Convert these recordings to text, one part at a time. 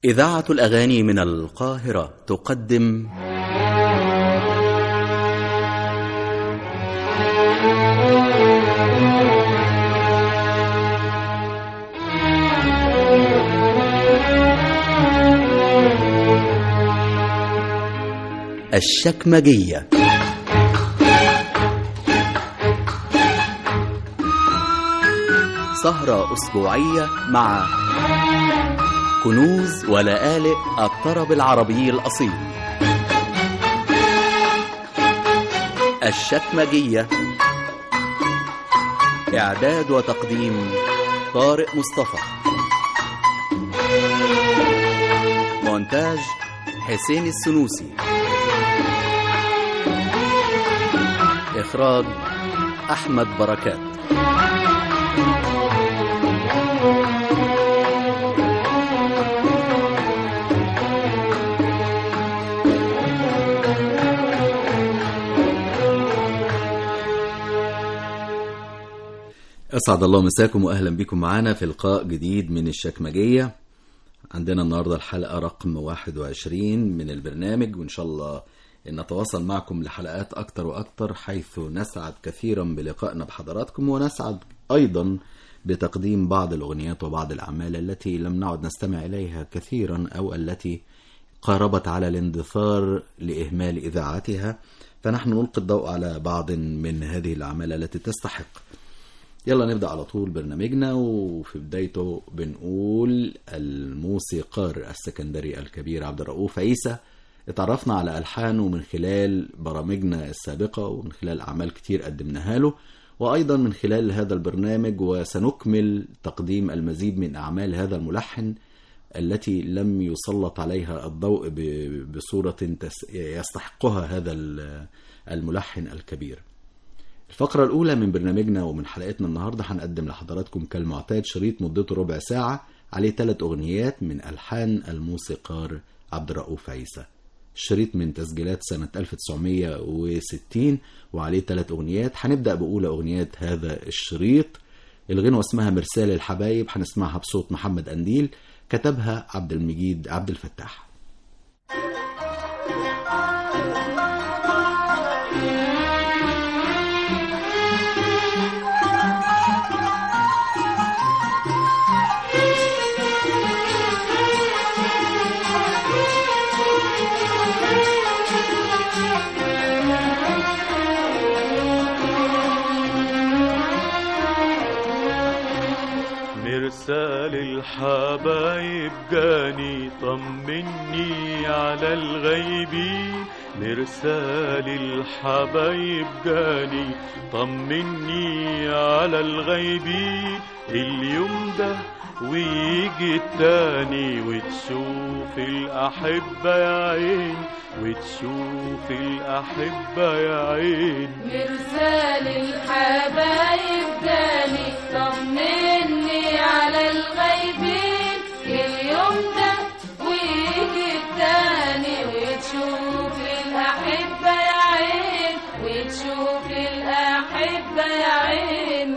إذاعة الأغاني من القاهرة تقدم الشكمجية سهرة أسبوعية مع كنوز ولآلئ الطرب العربي الأصيل الشكمجية إعداد وتقديم طارق مصطفى مونتاج حسين السنوسي إخراج أحمد بركات أسعد الله مساكم وأهلا بكم معنا في لقاء جديد من الشكمجية عندنا النهاردة الحلقة رقم 21 من البرنامج وإن شاء الله نتواصل معكم لحلقات أكتر وأكتر حيث نسعد كثيرا بلقائنا بحضراتكم ونسعد أيضا بتقديم بعض الأغنيات وبعض الأعمال التي لم نعد نستمع إليها كثيرا أو التي قاربت على الاندثار لإهمال إذاعتها فنحن نلقي الضوء على بعض من هذه الأعمال التي تستحق يلا نبدأ على طول برنامجنا وفي بدايته بنقول الموسيقار السكندري الكبير عبد الرؤوف عيسى اتعرفنا على ألحانه من خلال برامجنا السابقة ومن خلال أعمال كتير قدمناها له وأيضا من خلال هذا البرنامج وسنكمل تقديم المزيد من أعمال هذا الملحن التي لم يسلط عليها الضوء بصورة يستحقها هذا الملحن الكبير الفقرة الأولى من برنامجنا ومن حلقتنا النهاردة هنقدم لحضراتكم كالمعتاد شريط مدته ربع ساعة عليه ثلاث أغنيات من ألحان الموسيقار عبد الرؤوف عيسى الشريط من تسجيلات سنة 1960 وعليه ثلاث أغنيات هنبدأ بأولى أغنيات هذا الشريط الغنوة اسمها مرسال الحبايب هنسمعها بصوت محمد أنديل كتبها عبد المجيد عبد الفتاح مرسال الحبايب جاني طمني على الغيبين مرسال الحبايب جاني طمني على الغيبين اليوم ده ويجي التاني وتشوف الأحبة يا عين وتشوف الأحبة يا عين مرسال الحبايب جاني طمني على الغيبين اليوم ده ويجي التاني وتشوف الأحبة يا عين وتشوف الأحبة يا عين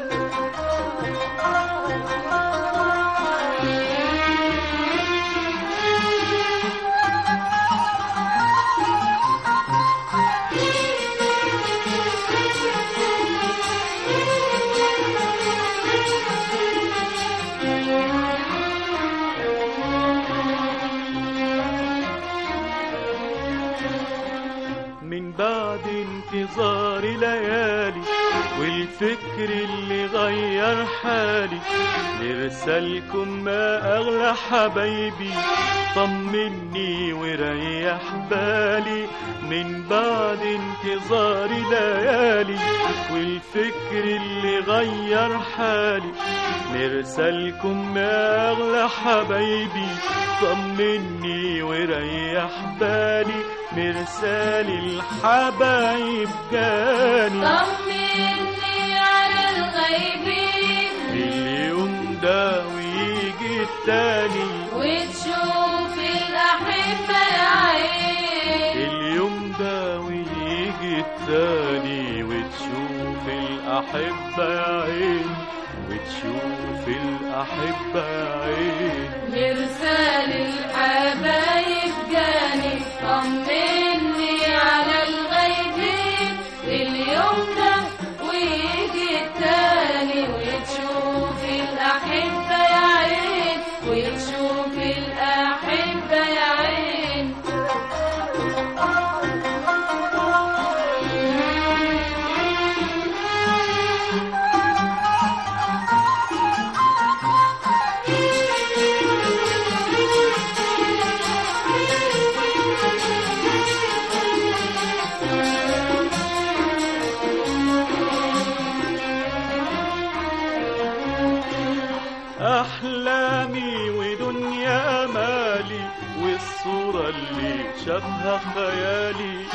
من بعد انتظار ليالي والفكر اللي غير حالي لرسالكم ما اغلى حبايبي طمني وريح بالي من بعد انتظار ليالي والفكر اللي غير حالي مرسالكم ما اغلى حبايبي طمني وريح بالي مرسال الحبايب جاني طمني على الغيبين اليوم ده ويجي التاني وتشوف الأحبة يا عين اليوم ده ويجي التاني وتشوف الأحبة يا عين وتشوف الأحبة يا عين مرسال الحبايب الصورة اللي شافها خيالي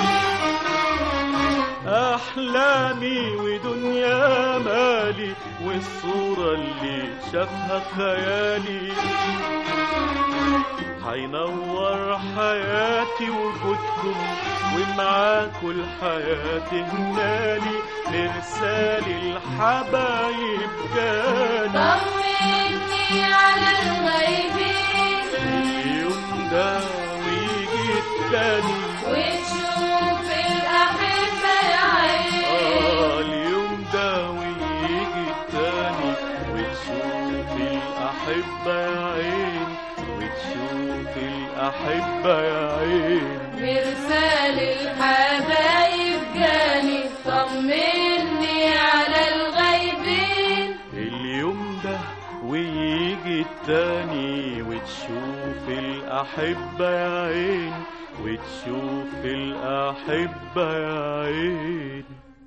أحلامي ودنيا مالي والصورة اللي شافها خيالي هينور حياتي وجودكم ومعاكوا الحياة هنالي مرسال الحبايب جاني طمني على الغيبين اليوم ده ويجي التاني وتشوف الأحبة يا عين آه اليوم ده ويجي التاني وتشوف الأحبة يا عين وتشوف الأحبة يا عين مرسال الحبايب جاني طمني على الغيبين اليوم ده ويجي التاني وتشوف الأحبة يا عين وتشوف الأحبة يا عين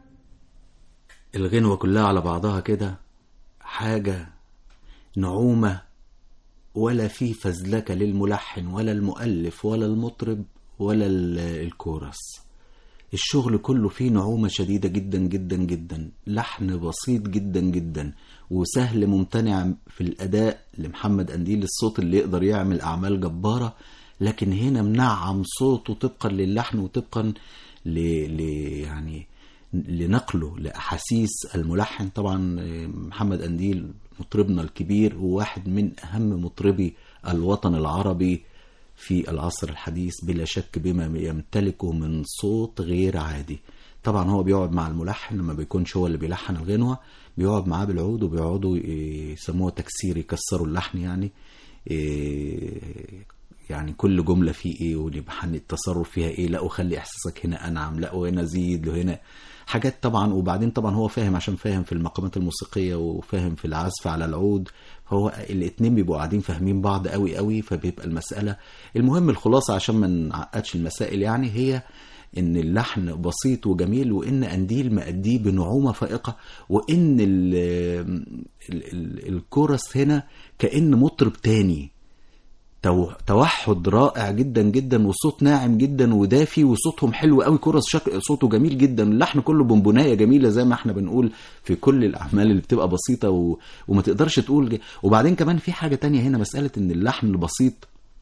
الغنوة كلها على بعضها كده حاجة نعومة ولا في فزلكة للملحن ولا المؤلف ولا المطرب ولا ال- الكورس الشغل كله فيه نعومة شديدة جدا جدا جدا لحن بسيط جدا جدا وسهل ممتنع في الأداء لمحمد أنديل الصوت اللي يقدر يعمل أعمال جبارة لكن هنا منعم صوته طبقا للحن وطبقا ل... ل... يعني لنقله لأحاسيس الملحن طبعا محمد أنديل مطربنا الكبير وواحد من أهم مطربي الوطن العربي في العصر الحديث بلا شك بما يمتلكه من صوت غير عادي طبعا هو بيقعد مع الملحن لما بيكونش هو اللي بيلحن الغنوة بيقعد معاه بالعود وبيقعدوا يسموها تكسير يكسروا اللحن يعني إيه يعني كل جملة فيه ايه ويبقى التصرف فيها ايه لا وخلي احساسك هنا انعم لا وهنا زيد وهنا حاجات طبعا وبعدين طبعا هو فاهم عشان فاهم في المقامات الموسيقية وفاهم في العزف على العود فهو الاتنين بيبقوا قاعدين فاهمين بعض قوي قوي فبيبقى المسألة المهم الخلاصة عشان ما نعقدش المسائل يعني هي ان اللحن بسيط وجميل وان انديل مأديه بنعومه فائقه وان ال ال ال الكورس هنا كان مطرب تاني تو- توحد رائع جدا جدا وصوت ناعم جدا ودافي وصوتهم حلو قوي كورس شك... صوته جميل جدا اللحن كله بونبونايه جميله زي ما احنا بنقول في كل الاعمال اللي بتبقى بسيطه و... وما تقدرش تقول ج- وبعدين كمان في حاجه تانية هنا مساله ان اللحن البسيط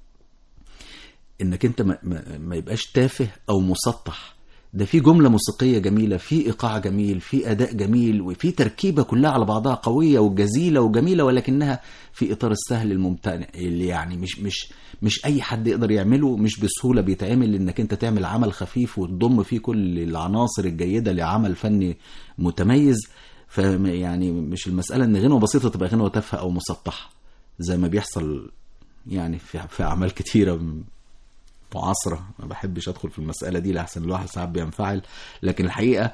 انك انت ما, ما, ما يبقاش تافه او مسطح ده في جملة موسيقية جميلة في إيقاع جميل في أداء جميل وفي تركيبة كلها على بعضها قوية وجزيلة وجميلة ولكنها في إطار السهل الممتنع اللي يعني مش مش مش أي حد يقدر يعمله مش بسهولة بيتعمل إنك أنت تعمل عمل خفيف وتضم فيه كل العناصر الجيدة لعمل فني متميز فيعني مش المسألة إن غنوة بسيطة تبقى غنوة تافهة أو مسطحة زي ما بيحصل يعني في, في أعمال كتيرة معاصرة ما بحبش أدخل في المسألة دي لأحسن الواحد ساعات بينفعل لكن الحقيقة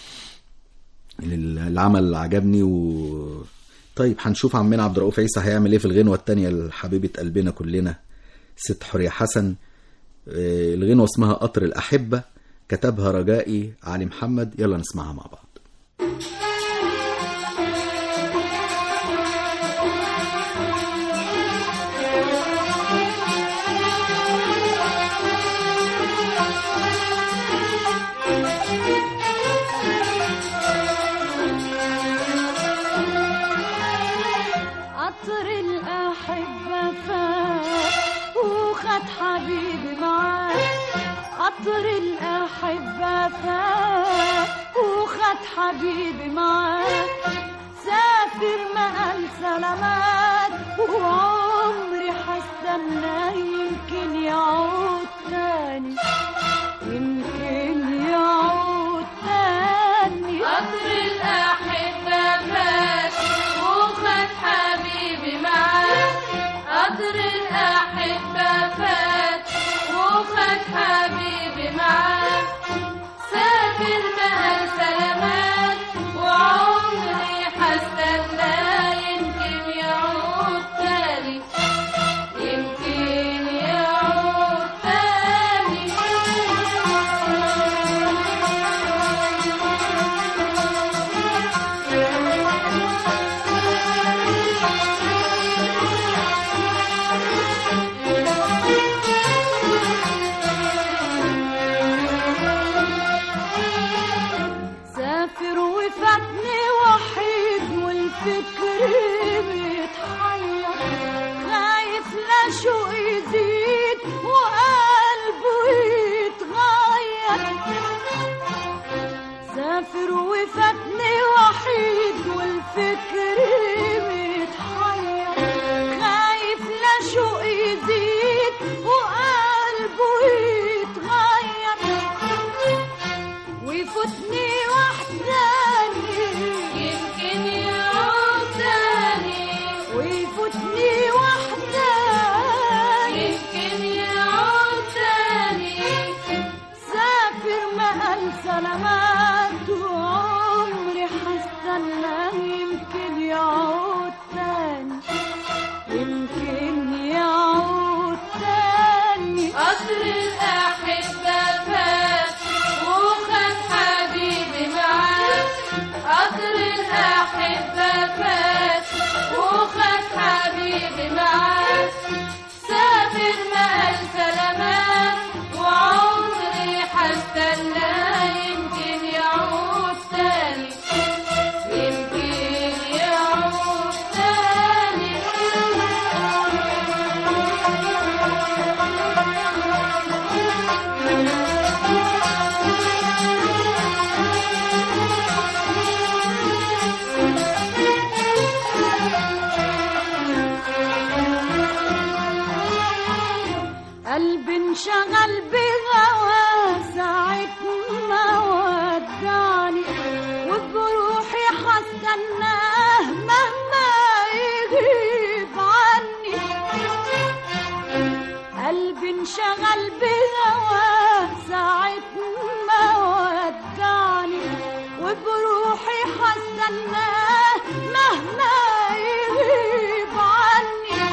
العمل عجبني و طيب هنشوف عمنا عبد الرؤوف عيسى هيعمل ايه في الغنوة التانية لحبيبة قلبنا كلنا ست حورية حسن آه، الغنوة اسمها قطر الأحبة كتبها رجائي علي محمد يلا نسمعها مع بعض قطر الأحبة فات وخد حبيبي معاه قطر الأحبة فات وخد حبيبي معاه سافر مقال سلامات وعمري حستنى يمكن يعود تاني يمكن يعود تاني قطر الأحبة فات وخد حبيبي معاه قطر الأحبة فات وخد حبيبي معاه سافر مع سلامات وعمري حستنى يمكن يعود تاني يمكن يعود قلبي انشغل بهوى ساعة ما ودعني وبروحي حستناه مهما يغيب عني قلبي انشغل بهوى ساعة ما ودعني وبروحي حستناه مهما يغيب عني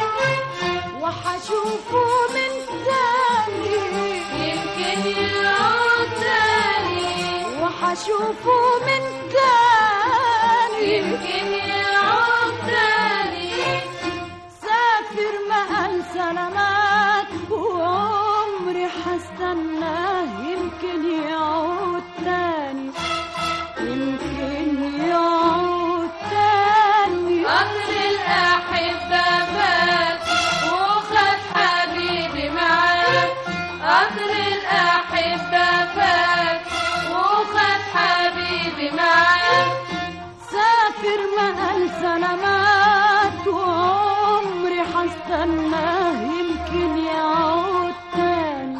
وحشوفه من تاني يمكن يعود تاني وحشوفه من تاني يمكن يعود تاني سافر مقال سلامات وعمري حستناه يمكن يعود تاني يمكن يعود تاني قطر الأحبة فات وخد حبيبي معاه قطر الأحبة فات وخد حبيبي معاه سافر مقال سلامات وعمري حستناه يمكن يعود تاني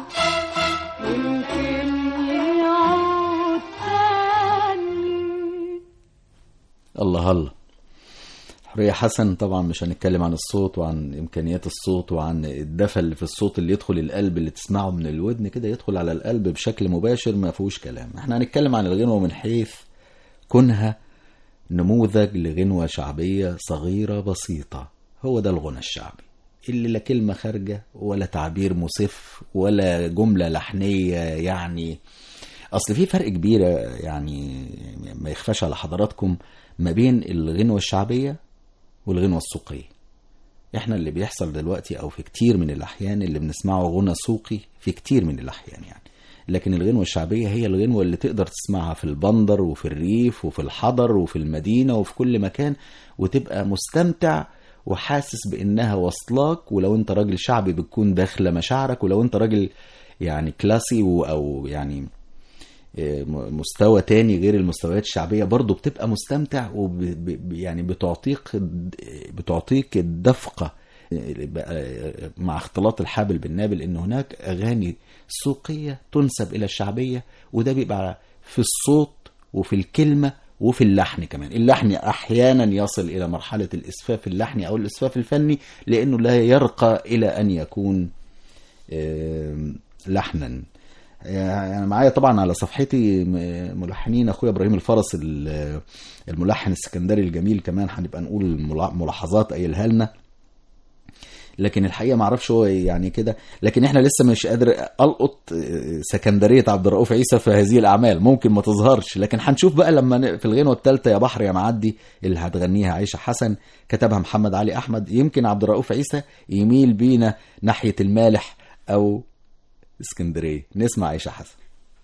يمكن يعود تاني الله الله حورية حسن طبعا مش هنتكلم عن الصوت وعن إمكانيات الصوت وعن الدفى اللي في الصوت اللي يدخل القلب اللي تسمعه من الودن كده يدخل على القلب بشكل مباشر ما فيهوش كلام احنا هنتكلم عن الغنوة من حيث كونها نموذج لغنوة شعبية صغيرة بسيطة هو ده الغنى الشعبي اللي لا كلمة خارجة ولا تعبير مسف ولا جملة لحنية يعني اصل في فرق كبير يعني ما يخفاش على حضراتكم ما بين الغنوة الشعبية والغنوة السوقية احنا اللي بيحصل دلوقتي او في كتير من الاحيان اللي بنسمعه غنى سوقي في كتير من الاحيان يعني لكن الغنوة الشعبية هي الغنوة اللي تقدر تسمعها في البندر وفي الريف وفي الحضر وفي المدينة وفي كل مكان وتبقى مستمتع وحاسس بانها واصلاك ولو انت راجل شعبي بتكون داخله مشاعرك ولو انت راجل يعني كلاسي و- او يعني آه، م- مستوى تاني غير المستويات الشعبية برضو بتبقى مستمتع وب ب- يعني بتعطيك بتعطيك الدفقة آه، مع اختلاط الحابل بالنابل ان هناك اغاني سوقية تنسب الى الشعبية وده بيبقى في الصوت وفي الكلمة وفي اللحن كمان اللحن احيانا يصل الى مرحلة الاسفاف اللحني او الاسفاف الفني لانه لا يرقى الى ان يكون آم، لحنا يعني معايا طبعا على صفحتي م- ملحنين اخويا ابراهيم الفرس ال- الملحن السكندري الجميل كمان هنبقى نقول ملا- ملاحظات قايلها لنا لكن الحقيقه ما اعرفش هو يعني كده لكن احنا لسه مش قادر القط سكندريه عبد الرؤوف عيسى في هذه الاعمال ممكن ما تظهرش لكن هنشوف بقى لما ن- في الغنوه الثالثه يا بحر يا معدي اللي هتغنيها عائشه حسن كتبها محمد علي احمد يمكن عبد الرؤوف عيسى يميل بينا ناحيه المالح او اسكندريه نسمع عائشه حسن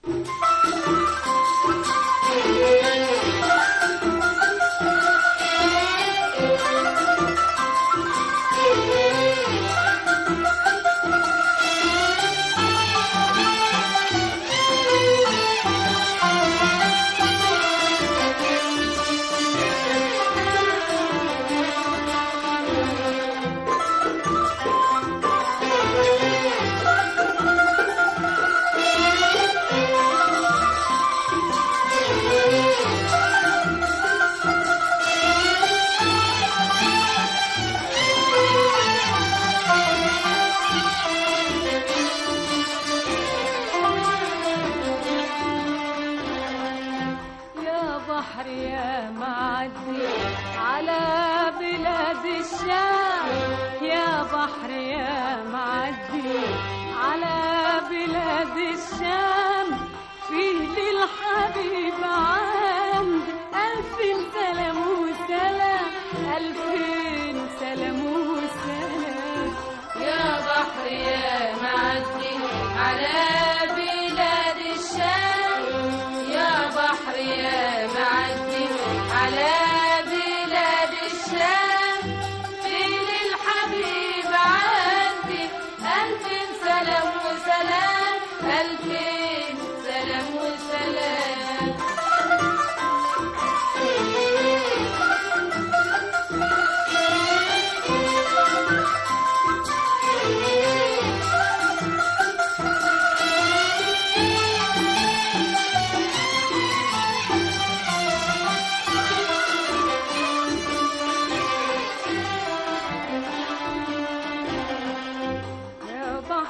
يا بحر يا معدي على بلاد الشام يا بحر يا معدي على بلاد الشام فيه للحبيب عند ألف سلام وسلام ألفين سلام وسلام يا بحر يا معدي على بلاد الشام يا بحر يا معدي على بلاد الشام فين الحبيب عندي ألف سلام وسلام ألفين سلام وسلام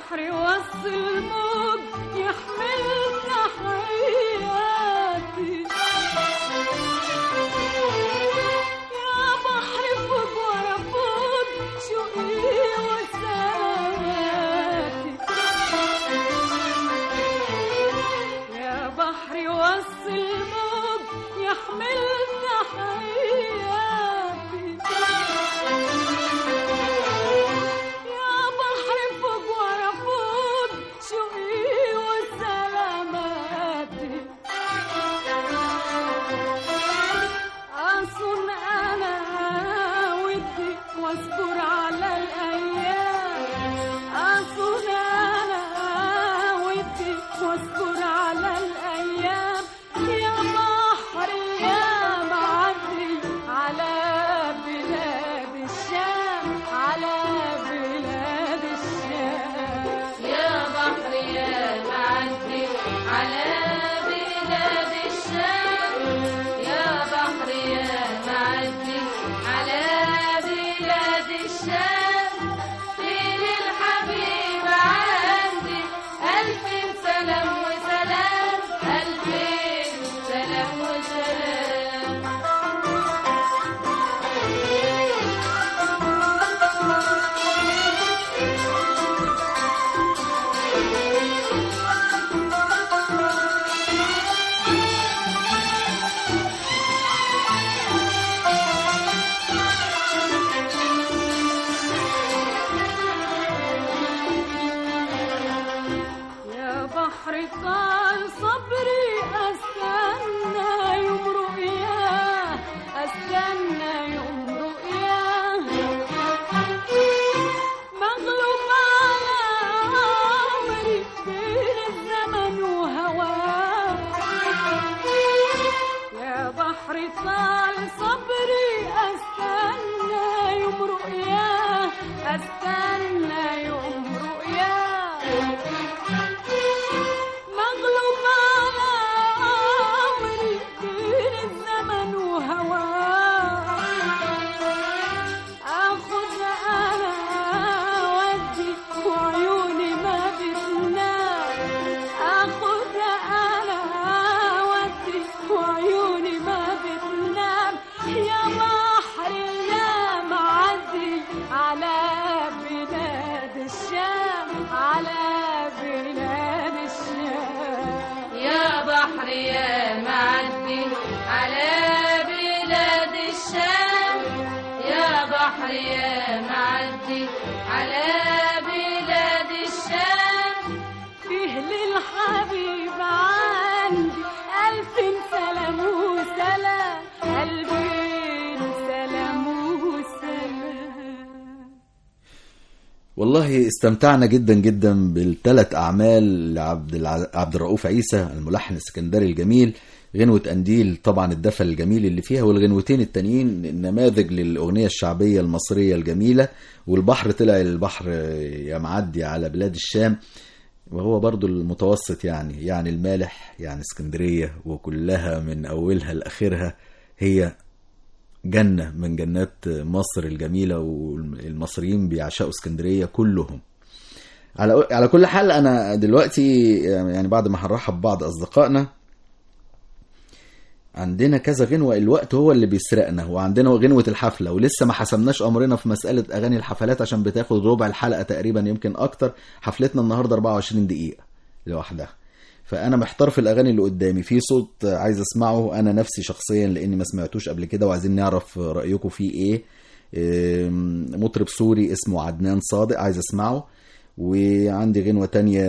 بحر وسط الموج يحملنا حياتي يا بحر فوق ورا فوق شوقي وسلاماتي يا بحر وسط الموج يحملنا حياتي يا بحر فوق ورا فوق شوقي وسلاماتي أصون أنا ودي واصبر على الأيام أصون أنا ودي واصبر على الأيام يا بحر يا معدي على بلاد الشام على بلاد الشام يا بحر يا معدي على بلاد الشام يا بحر يا معدي على بلاد الشام فين الحبيب عندي ألف سلام وسلام ألف سلام وسلام يا بحر طال صبري استنى يوم رؤياه استنى يوم رؤياه مغلوب على عمري بين الزمن وهواه يا بحر طال صبري استنى يوم رؤياه استنى يوم رؤياه مغلوب على أمري بين الزمن وهواه أخذ أنا ودي وعيوني ما بتنام أخذ أنا ودي وعيوني ما بتنام يا بحر يا معدي على بلاد الشام على بلاد الشام يا بحر يا معدي على بلاد الشام يا بحر يا معدي على بلاد الشام فيه للحبيب عندي ألف سلام وسلام ألفين سلام وسلام والله استمتعنا جدا جدا بالثلاث اعمال لعبد الع... عبد الرؤوف عيسى الملحن السكندري الجميل غنوة قنديل طبعا الدفى الجميل اللي فيها والغنوتين التانيين نماذج للأغنية الشعبية المصرية الجميلة والبحر طلع البحر يا معدي على بلاد الشام وهو برضو المتوسط يعني يعني المالح يعني اسكندرية وكلها من أولها لآخرها هي جنة من جنات مصر الجميلة والمصريين بيعشقوا اسكندرية كلهم على على كل حال أنا دلوقتي يعني بعد ما هنرحب ببعض أصدقائنا عندنا كذا غنوة الوقت هو اللي بيسرقنا وعندنا غنوة الحفلة ولسه ما حسمناش أمرنا في مسألة أغاني الحفلات عشان بتاخد ربع الحلقة تقريبا يمكن أكتر حفلتنا النهاردة 24 دقيقة لوحدها فأنا محتار في الأغاني اللي قدامي في صوت عايز أسمعه أنا نفسي شخصيا لأني ما سمعتوش قبل كده وعايزين نعرف رأيكم فيه إيه إم، مطرب سوري اسمه عدنان صادق عايز أسمعه وعندي غنوة تانية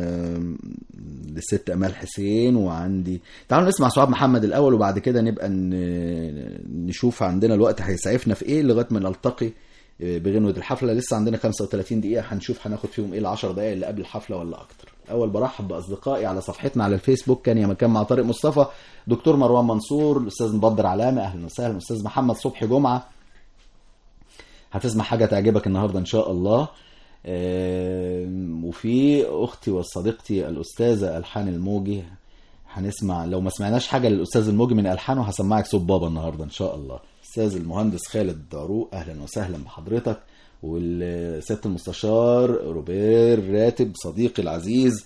للست أمال حسين وعندي تعالوا نسمع سعاد محمد الأول وبعد كده نبقى ن- نشوف عندنا الوقت هيسعفنا في إيه لغاية ما نلتقي بغنوة الحفلة لسه عندنا 35 دقيقة هنشوف هناخد فيهم إيه العشر دقايق اللي قبل الحفلة ولا أكتر أول برحب بأصدقائي على صفحتنا على الفيسبوك كان يا مكان مع طارق مصطفى دكتور مروان منصور الأستاذ مبدر علامة أهلا وسهلا أستاذ محمد صبحي جمعة هتسمع حاجة تعجبك النهاردة إن شاء الله آم، وفي أختي وصديقتي الأستاذة ألحان الموجي هنسمع لو ما سمعناش حاجة للأستاذ الموجي من ألحانه هسمعك صوت بابا النهاردة إن شاء الله أستاذ المهندس خالد عروق أهلا وسهلا بحضرتك والسيادة المستشار روبير راتب صديقي العزيز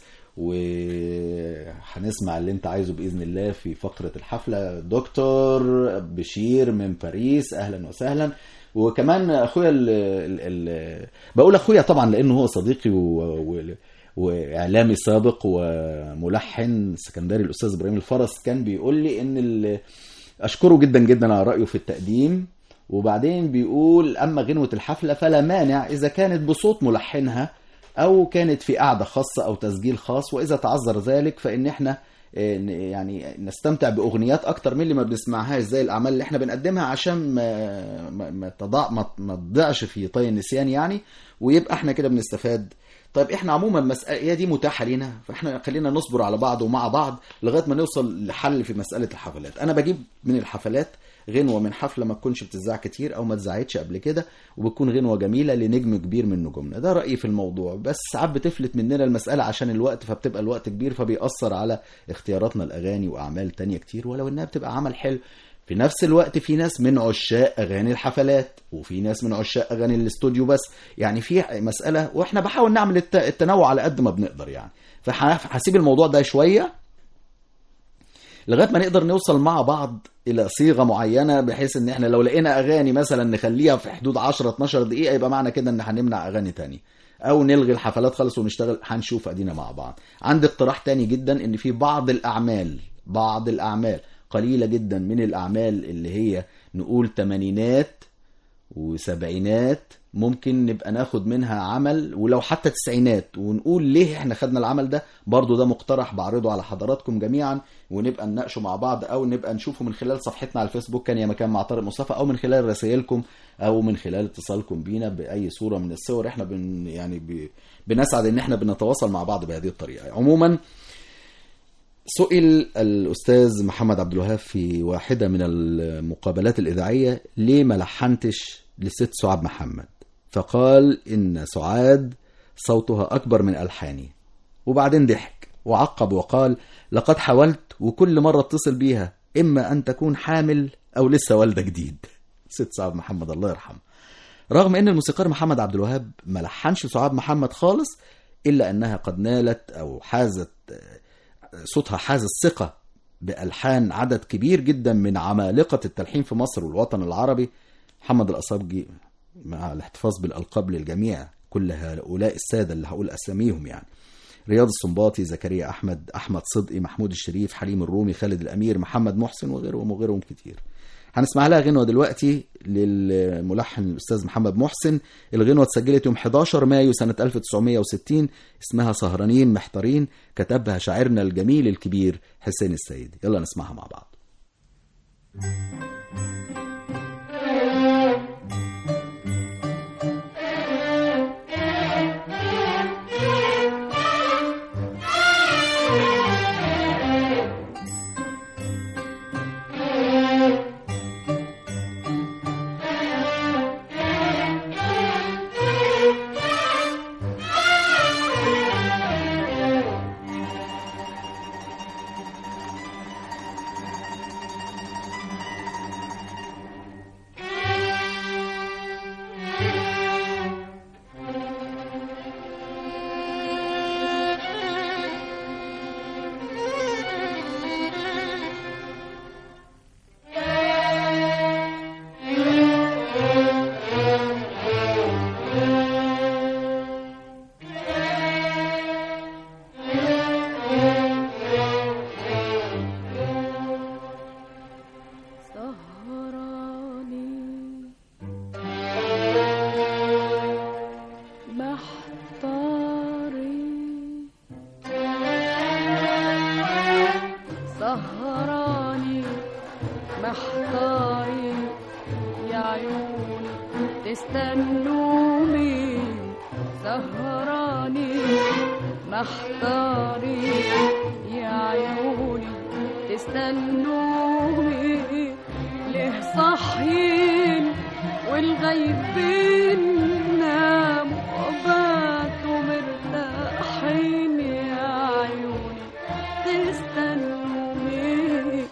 وهنسمع اللي انت عايزه باذن الله في فقره الحفله دكتور بشير من باريس اهلا وسهلا وكمان اخويا ال ال ال بقول اخويا طبعا لانه هو صديقي و... و... واعلامي سابق وملحن سكندري الاستاذ ابراهيم الفرس كان بيقول لي ان ال... اشكره جدا جدا على رايه في التقديم وبعدين بيقول اما غنوه الحفله فلا مانع اذا كانت بصوت ملحنها او كانت في قعده خاصه او تسجيل خاص واذا تعذر ذلك فان احنا آه، ن- يعني نستمتع باغنيات اكتر من اللي ما بنسمعهاش زي الاعمال اللي احنا بنقدمها عشان ما ما ما تضع ما ما تضيعش في طي النسيان يعني ويبقى احنا كده بنستفاد طيب احنا عموما المسألة هي دي متاحة لينا فاحنا خلينا نصبر على بعض ومع بعض لغاية ما نوصل لحل في مسألة الحفلات انا بجيب من الحفلات غنوة من حفلة ما تكونش بتذاع كتير او ما اتذاعتش قبل كده وبتكون غنوة جميلة لنجم كبير من نجومنا ده رأيي في الموضوع بس ساعات بتفلت مننا المسألة عشان الوقت فبتبقى الوقت كبير فبيأثر على اختياراتنا الأغاني وأعمال تانية كتير ولو إنها بتبقى عمل حلو في نفس الوقت في ناس من عشاق اغاني الحفلات وفي ناس من عشاق اغاني الاستوديو بس يعني في مساله واحنا بحاول نعمل الت- التنوع على قد ما بنقدر يعني فهسيب الموضوع ده شويه لغايه ما نقدر نوصل مع بعض الى صيغه معينه بحيث ان احنا لو لقينا اغاني مثلا نخليها في حدود 10 12 دقيقه يبقى معنى كده ان هنمنع اغاني تاني او نلغي الحفلات خالص ونشتغل هنشوف ادينا مع بعض عندي اقتراح تاني جدا ان في بعض الاعمال بعض الاعمال قليله جدا من الاعمال اللي هي نقول تمانينات وسبعينات ممكن نبقى ناخد منها عمل ولو حتى تسعينات ونقول ليه احنا خدنا العمل ده برضو ده مقترح بعرضه على حضراتكم جميعا ونبقى نناقشه مع بعض او نبقى نشوفه من خلال صفحتنا على الفيسبوك كان يا مكان مع طارق مصطفى او من خلال رسائلكم او من خلال اتصالكم بينا باي صوره من الصور احنا بن يعني ب... بنسعد ان احنا بنتواصل مع بعض بهذه الطريقه عموما سئل الأستاذ محمد عبد الوهاب في واحدة من المقابلات الإذاعية ليه ما لحنتش لست سعاد محمد فقال إن سعاد صوتها أكبر من ألحاني وبعدين ضحك وعقب وقال لقد حاولت وكل مرة اتصل بيها إما أن تكون حامل أو لسه والدة جديد ست سعاد محمد الله يرحمه رغم ان الموسيقار محمد عبد الوهاب ما لحنش سعاد محمد خالص الا انها قد نالت او حازت صوتها حاز الثقة بألحان عدد كبير جدا من عمالقة التلحين في مصر والوطن العربي محمد الأصابجي مع الاحتفاظ بالألقاب للجميع كل هؤلاء السادة اللي هقول أساميهم يعني رياض السنباطي زكريا أحمد أحمد صدقي محمود الشريف حليم الرومي خالد الأمير محمد محسن وغيرهم وغيرهم كتير هنسمع لها غنوة دلوقتي للملحن الأستاذ محمد محسن الغنوة اتسجلت يوم 11 مايو سنة 1960 اسمها سهرانين محتارين كتبها شاعرنا الجميل الكبير حسين السيد يلا نسمعها مع بعض سهراني محتاري سهراني محتاري يا عيوني تستنوا مين سهراني محتاري يا عيوني تستنوا مين ليه صاحيين والغايبين ناموا وباتوا مرتاحين يا عيوني تستنوا مين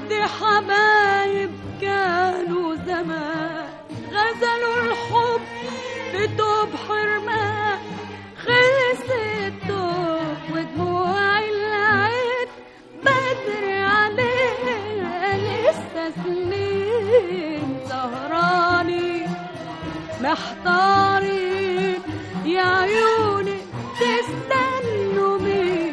دي حبايب كانوا زمان غزلوا الحب في توب حرمان خلص التوب ودموع العين بدري عليها لسه سنين سهراني محتارين يا عيوني تستنوا مين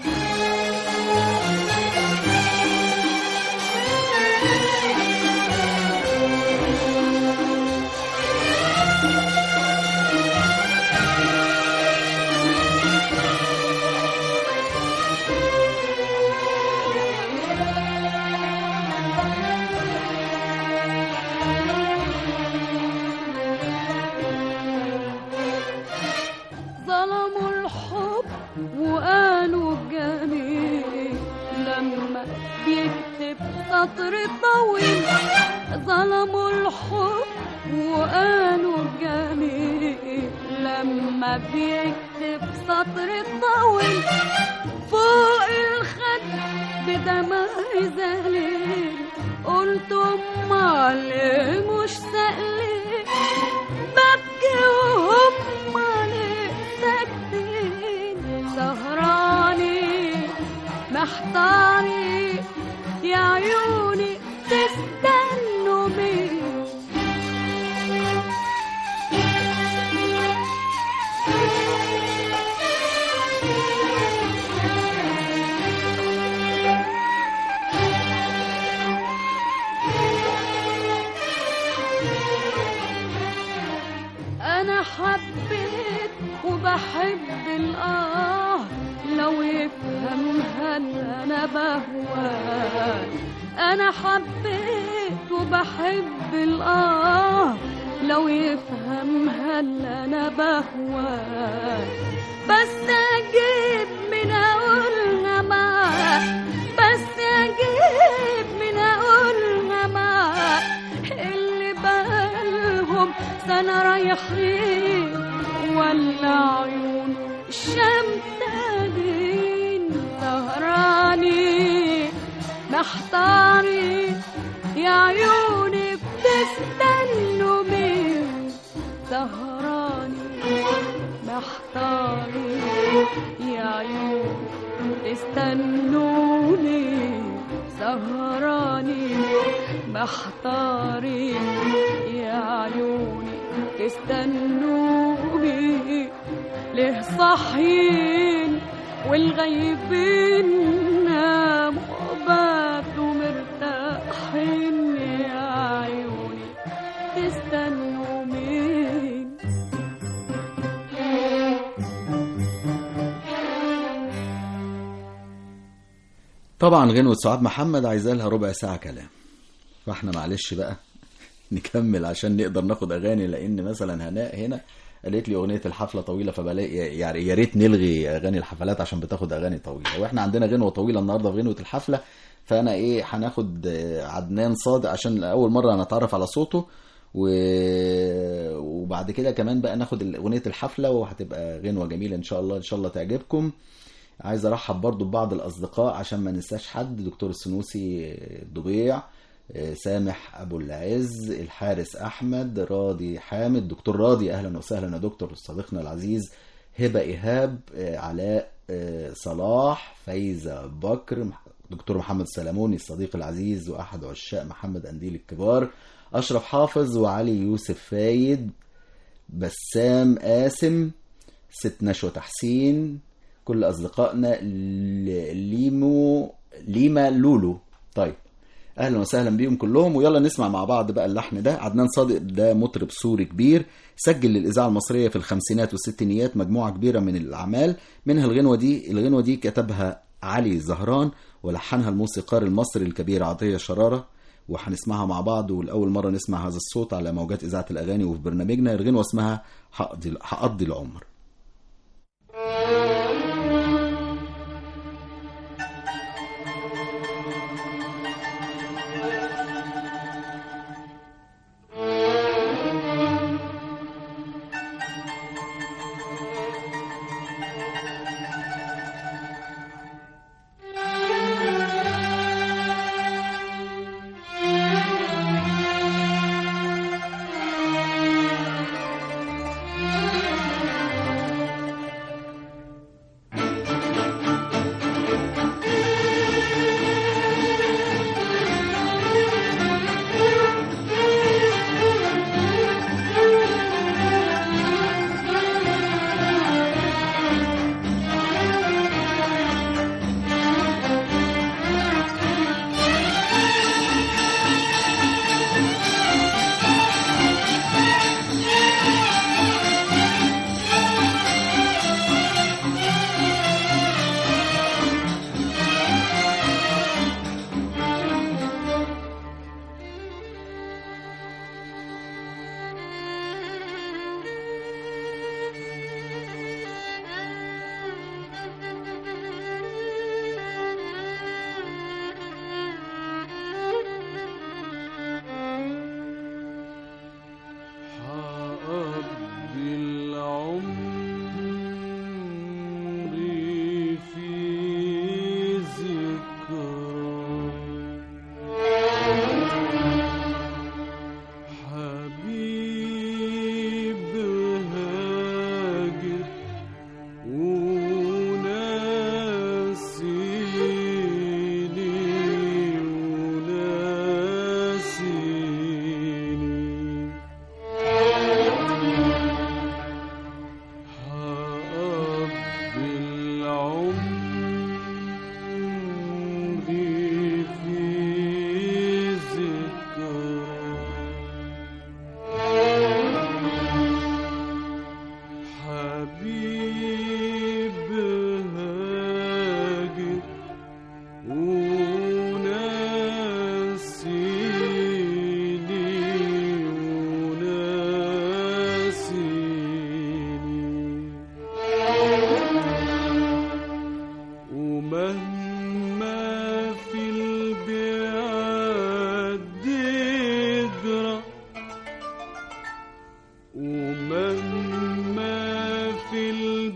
ظلموا الحب وقالوا جميل لما بيكتب سطر طويل ظلموا الحب وقالوا جميل لما بيكتب سطر طويل فوق الخد بدمع زليل قلت امال مش سألين ببكي وهم ليه ساكتين سهراني محتاري يا عيوني تستنوا مين انا حبيت وبحب الاه لو يفهمها اللي انا بهواه انا حبيت وبحب الاه لو يفهمها اللي انا بهواه بس اجيب من اقولها معاه بس اجيب من اقولها معاه اللي بقالهم سنة رايحين ولا عيون شمتانين سهراني محتاري يا عيوني بتستنوا مين سهراني محتاري يا عيون تستنوني سهراني محتاري يا عيوني تستنوني ليه صاحيين والغيبين ناموا باتوا مرتاحين يا عيوني تستنوا مين طبعا غنوة سعاد محمد عايزة لها ربع ساعة كلام فاحنا معلش بقى نكمل عشان نقدر ناخد اغاني لان مثلا هناء هنا قالت لي اغنيه الحفله طويله فبلاقي يعني يا ريت نلغي اغاني الحفلات عشان بتاخد اغاني طويله واحنا عندنا غنوه طويله النهارده في غنوه الحفله فانا ايه هناخد آه، عدنان صادق عشان اول مره نتعرف على صوته و... وبعد كده كمان بقى ناخد اغنيه الحفله وهتبقى غنوه جميله ان شاء الله ان شاء الله تعجبكم عايز ارحب برضو ببعض الاصدقاء عشان ما ننساش حد دكتور السنوسي الضبيع آه، سامح ابو العز الحارس احمد راضي حامد دكتور راضي اهلا وسهلا يا دكتور صديقنا العزيز هبه ايهاب آه، علاء آه، صلاح فايزه بكر مح- دكتور محمد سلاموني الصديق العزيز واحد عشاق محمد انديل الكبار اشرف حافظ وعلي يوسف فايد بسام قاسم ست نشوى تحسين كل اصدقائنا ل- ليمو ليما لولو طيب اهلا وسهلا بيهم كلهم ويلا نسمع مع بعض بقى اللحن ده عدنان صادق ده مطرب سوري كبير سجل للاذاعه المصريه في الخمسينات والستينيات مجموعه كبيره من الاعمال منها الغنوه دي الغنوه دي كتبها علي زهران ولحنها الموسيقار المصري الكبير عطيه شراره وهنسمعها مع بعض والاول مره نسمع هذا الصوت على موجات اذاعه الاغاني وفي برنامجنا الغنوه اسمها هقضي هقضي العمر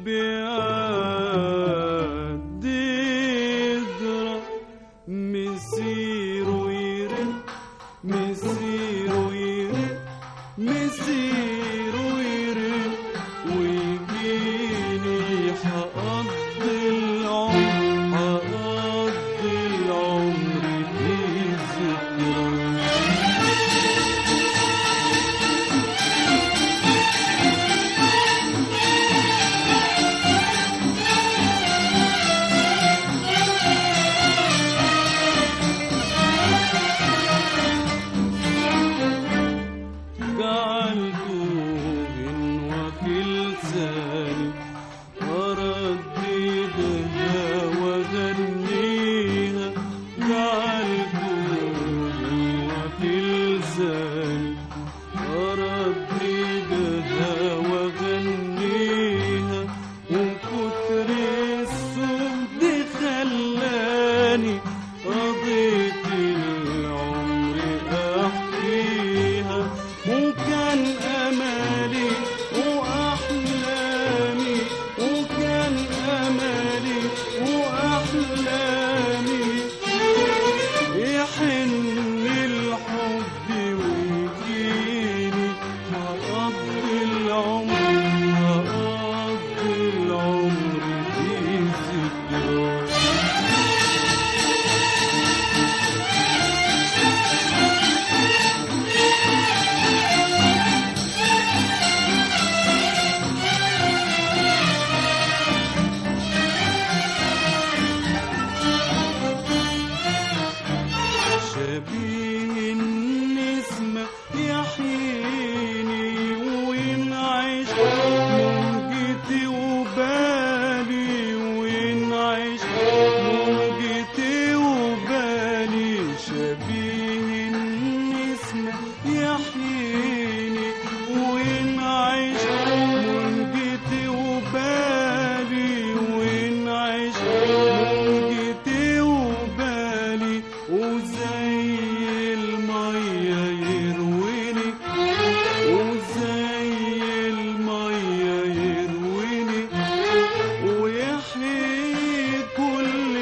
قلبي قد يجرى مسير ويرق مسير ويرق مسير ويرق ويجيني حقضي العمر حقضي العمر في ذكرى جعلته غنوة في لساني ورددها وغنيها جعلته غنوة في لساني ورددها وغنيها وكتر السود خلاني قضيت العمر احكيها وكان امالي واحلامي وكان امالي واحلامي يحن الحب ويجيني هقضي العمر هقضي العمر في ذكرى شبيه النسمة يحييني وينعش موجتي وبالي وينعش موجتي وبالي شبيه النسمة يحييني وينعش موجتي وبالي وينعش موجتي وبالي وزي المية يرويني وزي المية يرويني ويحيي كل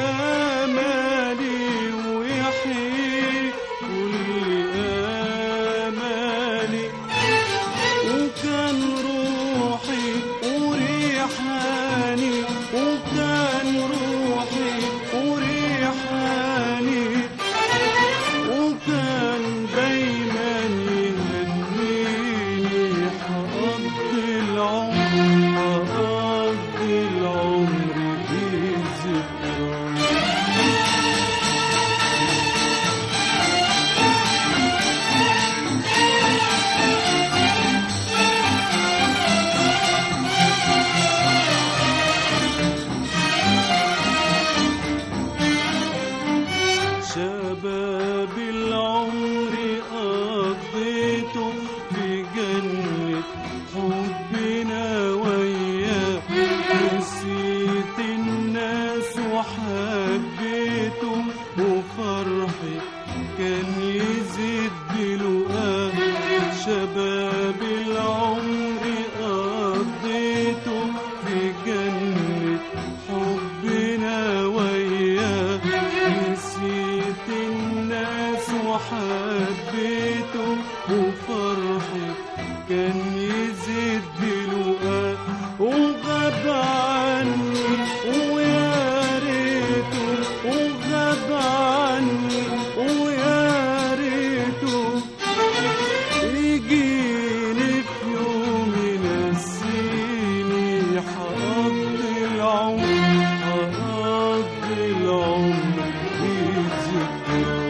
آمالي ويحيي كل آمالي وكان روحي وريحاني وكان روحي وريحاني وكان دايما يهنيني حقضي العمر حقضي العمر في ذكرى شباب العمر قضيته في جنة حبنا وياه نسيت الناس وحبيته وفرحي كان يزيد بلقاه شباب العمر قضيته في جنة حبنا وياه نسيت الناس وحبيته وفرحي كان يزيد بلقاه وغاب عني ويا ريته وغاب عني ويا ريته يجيني في يوم ينسيني حقضي العمر حقضي العمر في ذكرى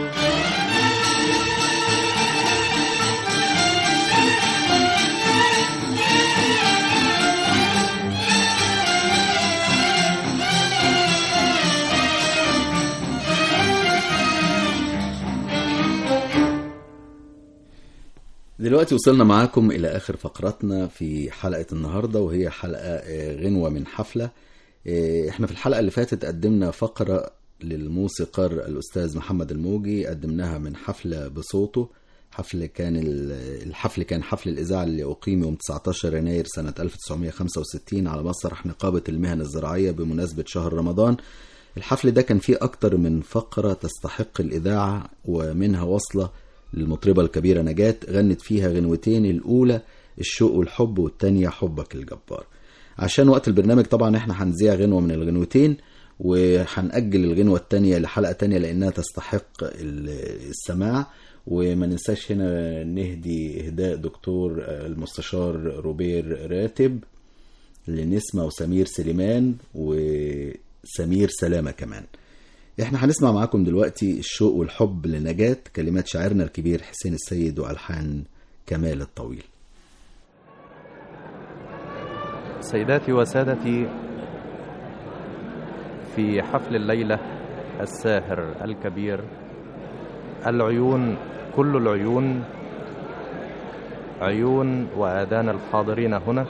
دلوقتي وصلنا معاكم إلى آخر فقرتنا في حلقة النهاردة وهي حلقة آه، غنوة من حفلة آه، احنا في الحلقة اللي فاتت قدمنا فقرة للموسيقار الأستاذ محمد الموجي قدمناها من حفلة بصوته حفل كان ال- الحفل كان حفل الإذاعة اللي أقيم يوم 19 يناير سنة 1965 على مسرح نقابة المهن الزراعية بمناسبة شهر رمضان الحفل ده كان فيه أكتر من فقرة تستحق الإذاعة ومنها وصلة للمطربة الكبيرة نجاة غنت فيها غنوتين الأولى الشوق والحب والتانية حبك الجبار عشان وقت البرنامج طبعا احنا هنذيع غنوة من الغنوتين وهنأجل الغنوة التانية لحلقة تانية لأنها تستحق ال- السماع وما ننساش هنا نهدي إهداء دكتور المستشار روبير راتب لنسمة وسمير سليمان وسمير سلامة كمان احنا هنسمع معاكم دلوقتي الشوق والحب لنجاة كلمات شاعرنا الكبير حسين السيد وألحان كمال الطويل سيداتي وسادتي في حفل الليلة الساهر الكبير العيون كل العيون عيون وآذان الحاضرين هنا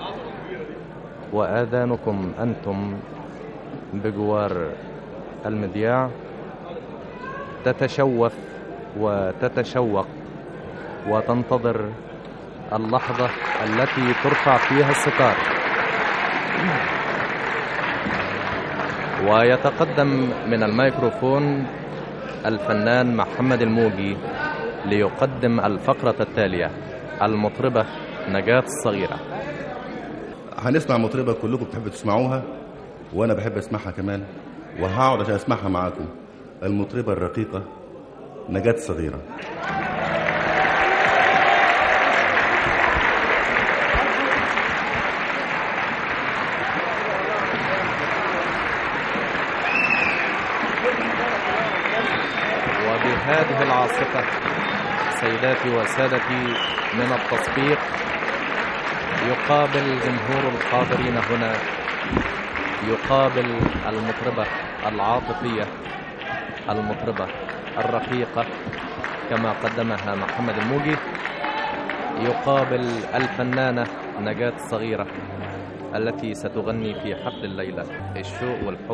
وآذانكم أنتم بجوار المذياع تتشوف وتتشوق وتنتظر اللحظة التي ترفع فيها الستار ويتقدم من الميكروفون الفنان محمد الموجي ليقدم الفقرة التالية المطربة نجاة الصغيرة هنسمع مطربة كلكم بتحبوا تسمعوها وأنا بحب أسمعها كمان وهقعد عشان أسمعها معاكم المطربة الرقيقة نجاة الصغيرة وبهذه العاصفة سيداتي وسادتي من التصفيق يقابل جمهور الحاضرين هنا يقابل المطربة العاطفية المطربة الرقيقة كما قدمها محمد الموجي يقابل الفنانة نجاة الصغيرة التي ستغني في حفل الليلة الشوق والحب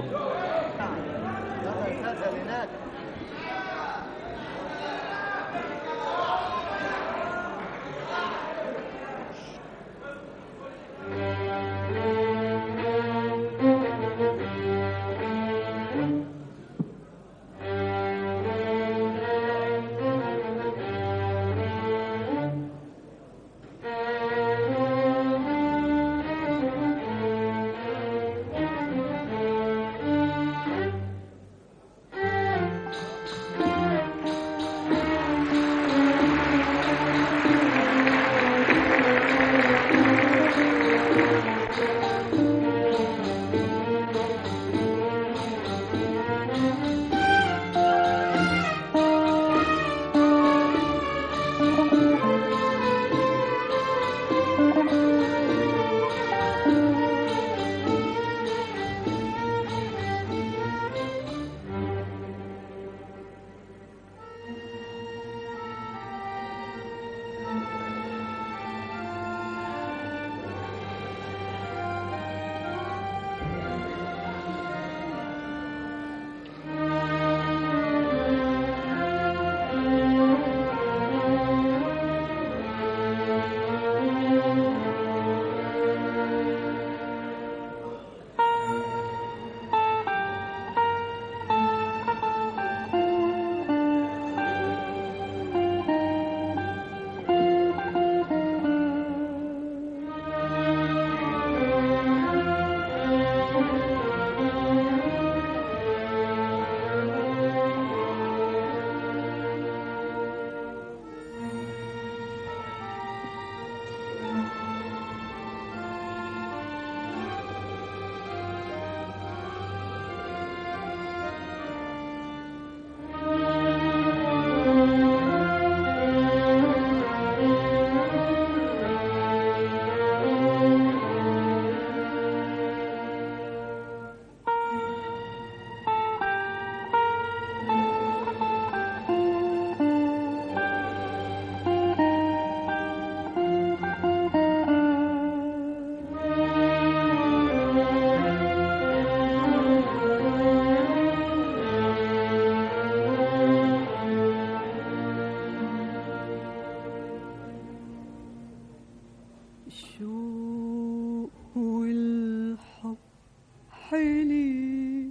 حيلي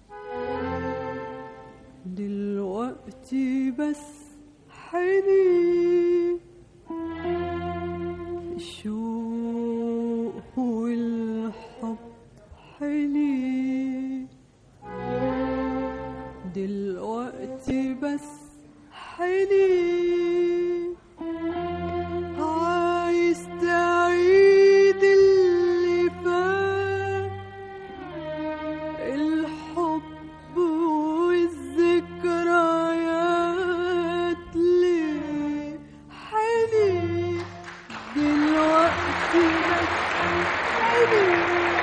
دلوقتي بس حيلي الشوق والحب حيلي دلوقتي بس حيلي عايز تعيد اللي فات الحب والذكريات ليه حيلي دلوقتي بس حيلي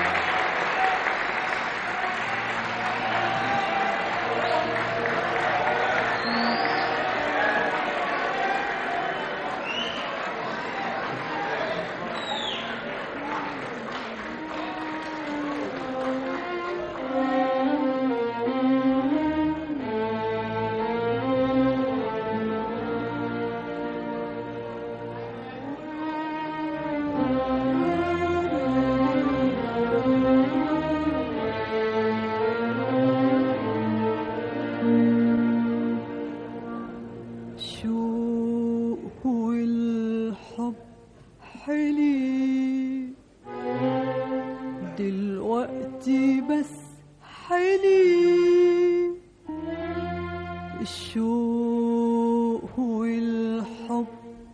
الشوق والحب حلي دلوقتي بس حلي الشوق والحب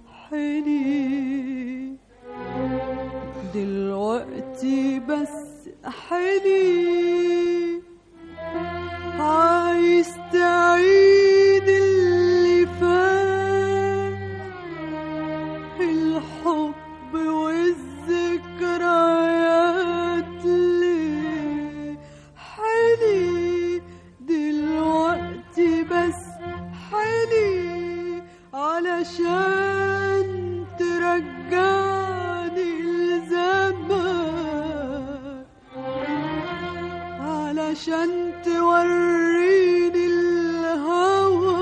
حلي دلوقتي بس حلي عايز تعيد اللي فات الحب والذكريات ليه حلي دلوقتي بس حلي علشان ترجعني لزمان علشان توريني الهوى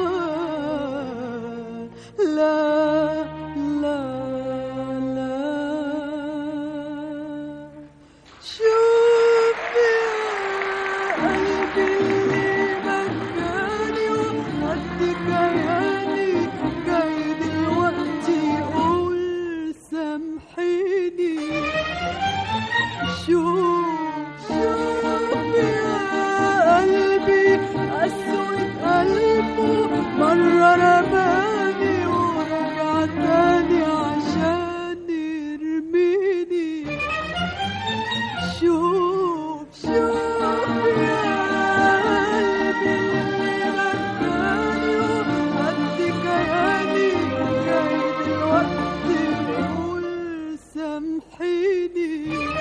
لا لا لا شوف يا قلبي اللي مكاني وقد كياني جاي دلوقتي يقول سامحيني شوف شوف يا قلبي أسود قلبه مرة رماني ورجع تاني عشان يرميني شوف شوف يا قلبي اللي مكاني وقد كياني جاي دلوقتي يقول سامحيني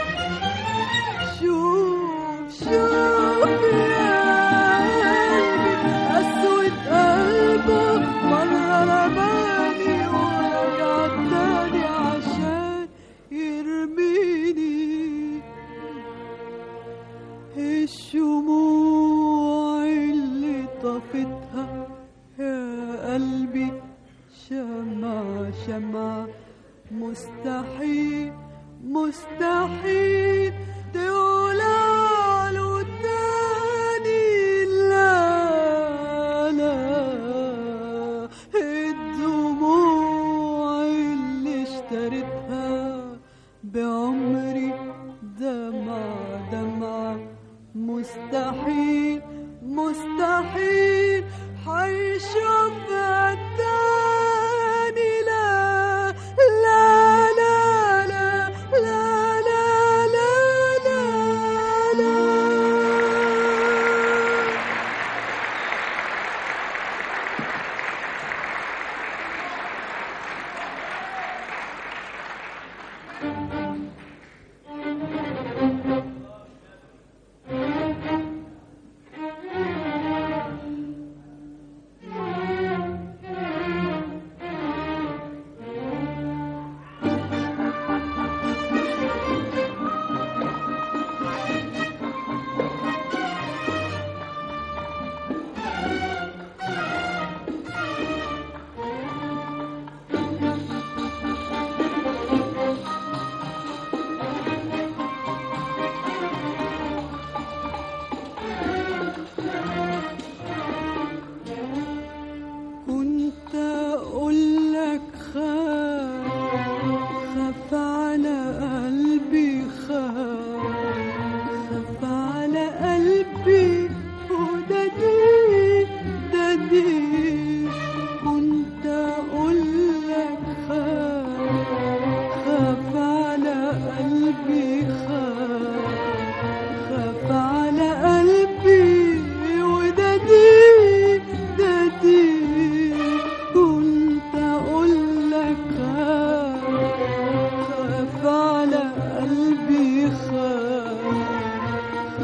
شوف شوف يا قلبي أسود قلبه مرة رماني ورجع تاني عشان يرميني الشموع اللي طفتها يا قلبي شمع شمع مستحيل مستحيل تولع له تاني لا لا الدموع اللي اشتريتها بعمري دمع دمع مستحيل مستحيل حيشوفها تاني لا لا لا لا لا لا لا لا لا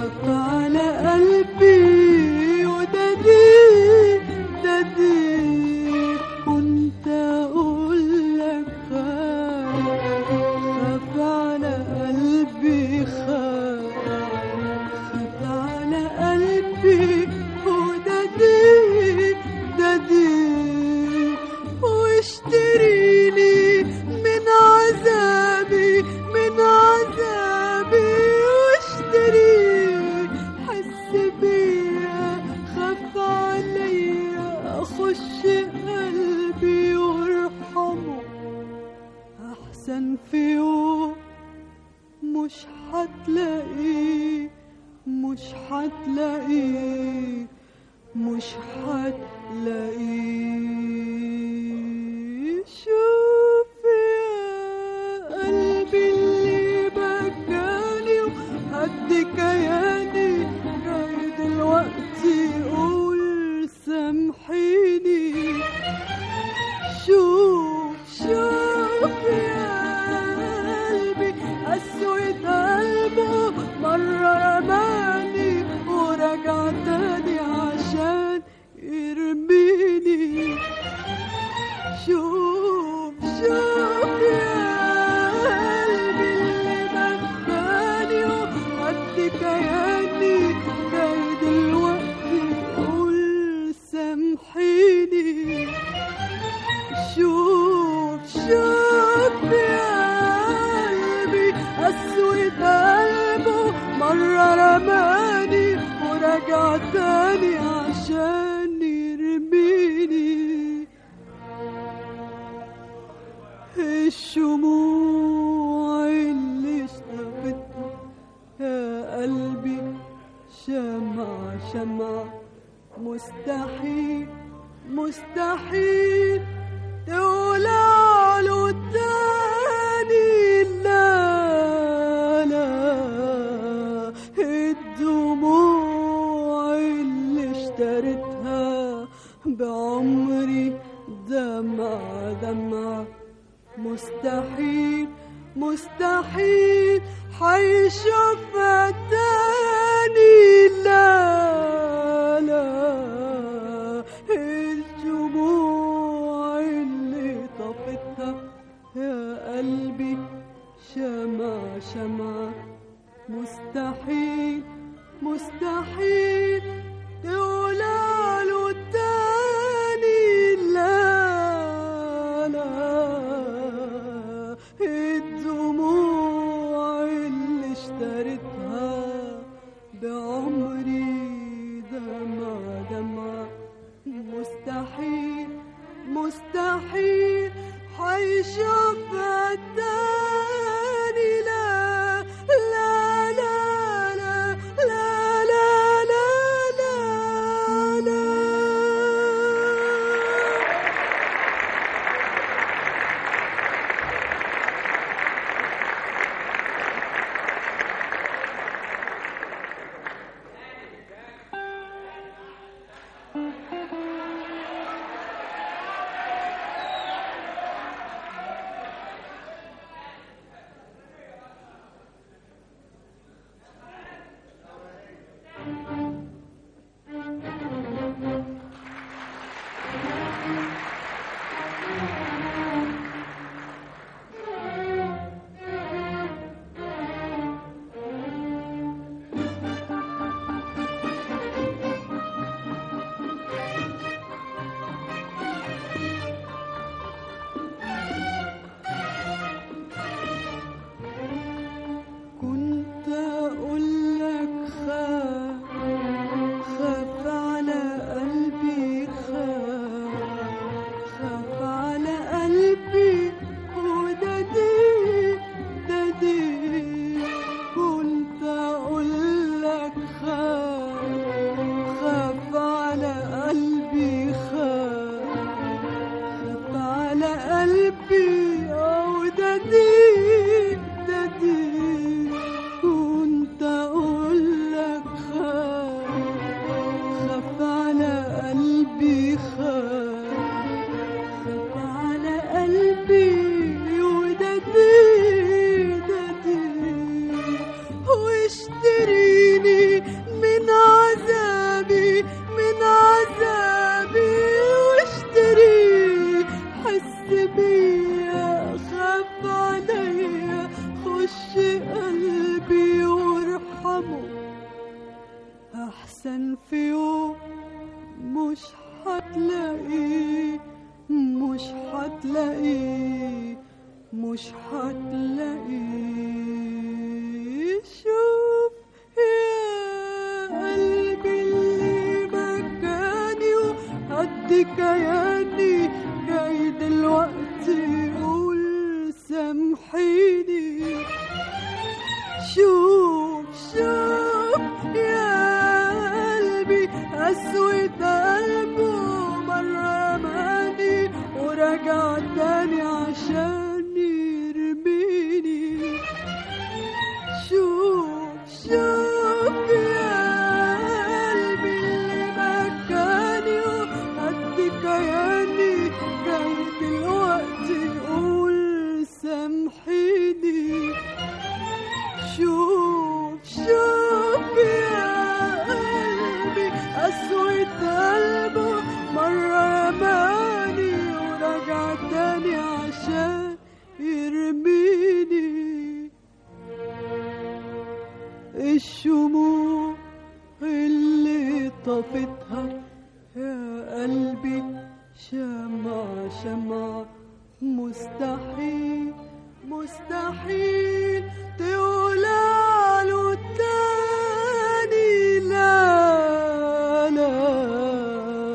خاف على قلبي ودديك دديك كنت اقول لك خاف خاف على قلبي خاف خاف على قلبي ودديك دديك واشتريني من عذابي من عذابي واشتريني حس بيا خاف عليا اخش قلبي وارحمه احسن في يوم مش هتلاقيه مش هتلاقيه مش هتلاقيه شوف يا قلبي اللي بكاني وقد كياني جاي دلوقتي قول سامحيني شوف شوف يا قلبي قسوة قلبه مرة رماني ورجع تاني عشان يرميني شوف شوف يا قلبي اللي مكاني وقد كياني جاي دلوقتي قول سامحيني شوف شوف يا قلبي قسوة قلبه مرة رماني ورجع تاني عشان يرميني الشموع اللي اشتفتها يا قلبي شمع شمع مستحيل مستحيل تولع له تاني لا لا الدموع اللي اشتريتها بعمري دمع دمع مستحيل مستحيل حيشوفها تاني لا لا الدموع اللي طفتها يا قلبي شمع شمع مستحيل مستحيل تولع له تاني لا لا الدموع اللي اشتريتها بعمري دمع دمع مستحيل مستحيل حيشوفها تاني لا لا لا لا لا لا لا أحسن في يوم مش هتلاقيه مش هتلاقيه مش هتلاقيه شوف يا قلبي اللي مكاني وقد كياني جاي دلوقتي يقول سامحيني شوف شوف يا قلبي أسود قلبه مرة ماني ورجع تاني عشان يرميني شوف شوف يا قلبي اللي مكاني وقد كياني جاي دلوقتي يقول سامحيني شوف شوف يا قلبي أسود قلبه مرة رماني ورجع تاني عشان يرميني الشموع اللي طفتها يا قلبي شمع شمع مستحيل مستحيل تولع له تاني لا لا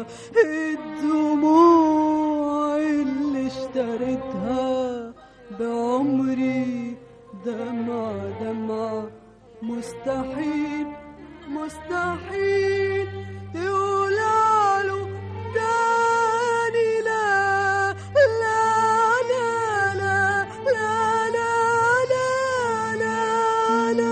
الدموع اللي اشتريتها بعمري دمع دمع مستحيل مستحيل تولع له تاني لا لا لا لا لا لا لا لا لا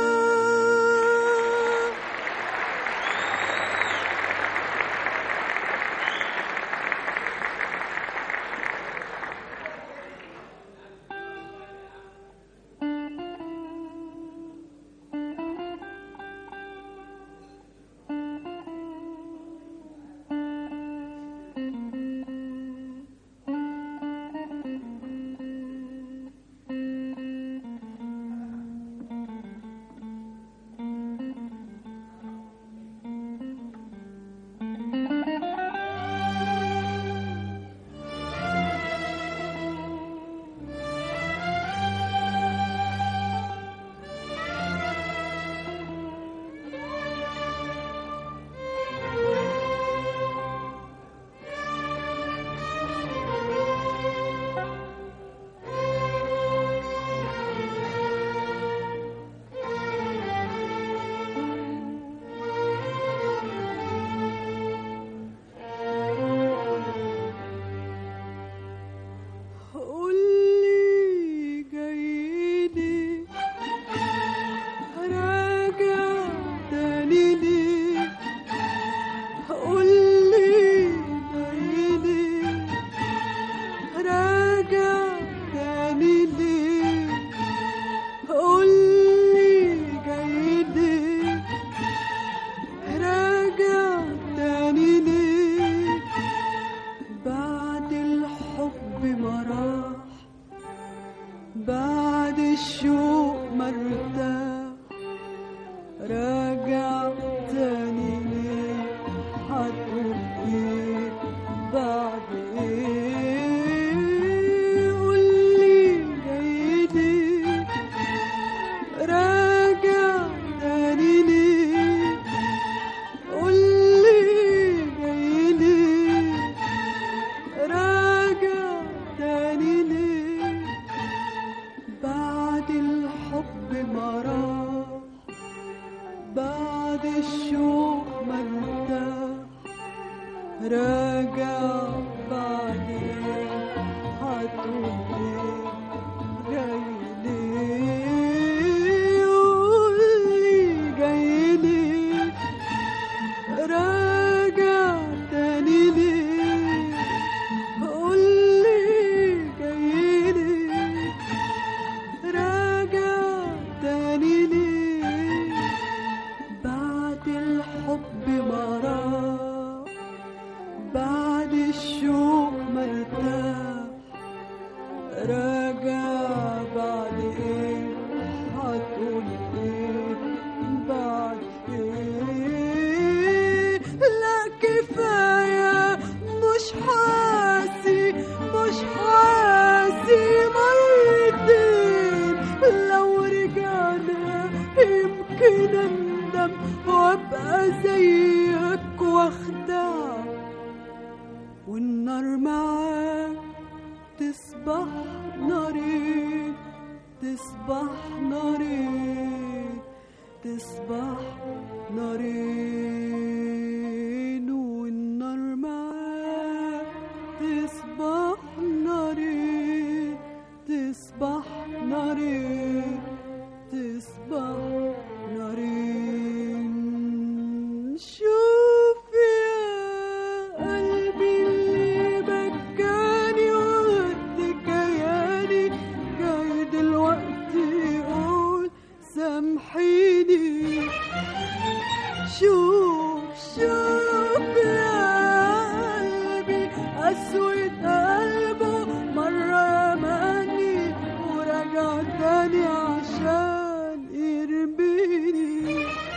قولي جايلي راجع تاني ليه قولي جايلي راجع تاني ليه قولي جايلي راجع تاني ليه بعد الحب ما راح بعد الشوق ما ارتاح راجع تاني ليه هتقول ايه بعد ايه قولي جاي ليه راجع تاني ليه قولي جاي ليه راجع تاني ليه بعد الحب ما راح بعد الشوق ما ارتاح راجع بعد ايه هتقول ايه جاي ليه قولي جاي ليه راجع تاني ليه قولي جاي ليه راجع تاني ليه بعد الحب ما راح بعد الشوق ما ارتاح راجع ابقى زيك واخدعك والنار معاك تصبح نارين تصبح نارين تصبح نارين والنار معاك تصبح نارين تصبح نارين تصبح نارين شوف يا قلبي اللي بكاني وقت كياني جاي دلوقتي يقول سامحيني شوف شوف يا قلبي أسود قلبه مرة رماني ورجع تاني عشان يرميني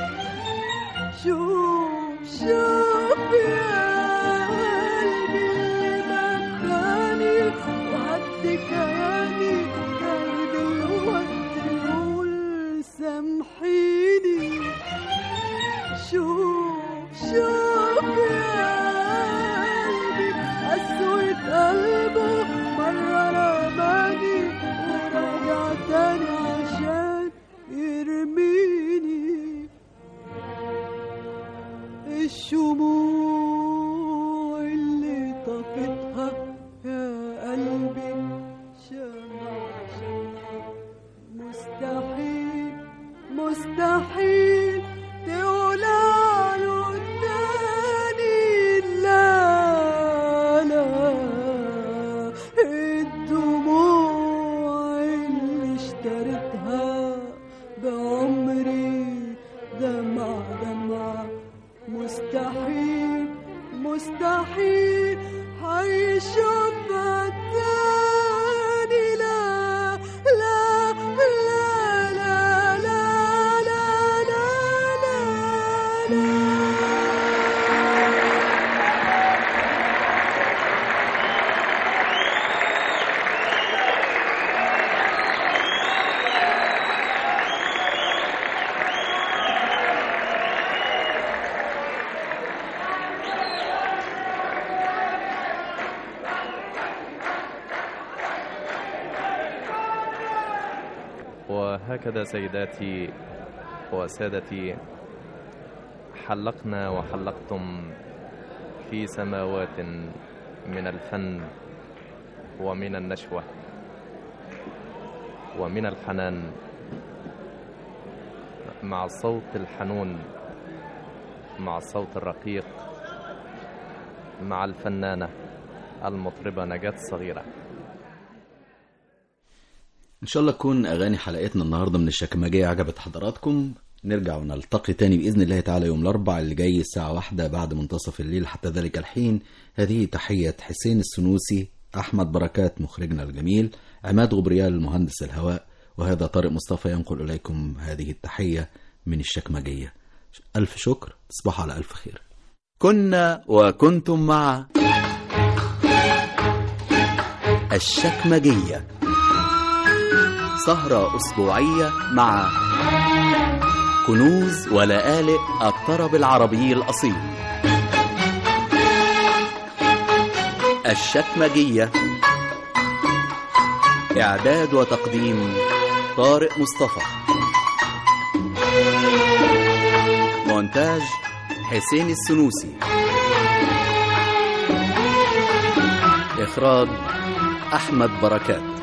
شوف شوف يا قلبي مكاني وقد كياني جاي دلوقتي يقول سامحيني شوف شوف يا قلبي أسود قلبه مرة رماني ورجع تاني عشان يرميني الشموع اللي طفتها يا قلبي شمع مستحيل مستحيل تولع له تاني لا لا الدموع اللي اشتريتها بعمري دمع دمع مستحيل مستحيل هيشوفها تاني لا لا لا لا لا لا لا لا لا وهكذا سيداتي وسادتي حلقنا وحلقتم في سماوات من الفن ومن النشوة ومن الحنان مع الصوت الحنون مع الصوت الرقيق مع الفنانة المطربة نجاة صغيرة ان شاء الله تكون اغاني حلقتنا النهارده من الشكمجيه عجبت حضراتكم نرجع ونلتقي تاني باذن الله تعالى يوم الاربعاء اللي جاي الساعه واحدة بعد منتصف الليل حتى ذلك الحين هذه تحيه حسين السنوسي احمد بركات مخرجنا الجميل عماد غبريال المهندس الهواء وهذا طارق مصطفى ينقل اليكم هذه التحيه من الشكمجيه الف شكر تصبحوا على الف خير كنا وكنتم مع الشكمجيه سهرة أسبوعية مع كنوز ولآلئ الطرب العربي الأصيل الشكمجية إعداد وتقديم طارق مصطفى مونتاج حسين السنوسي إخراج أحمد بركات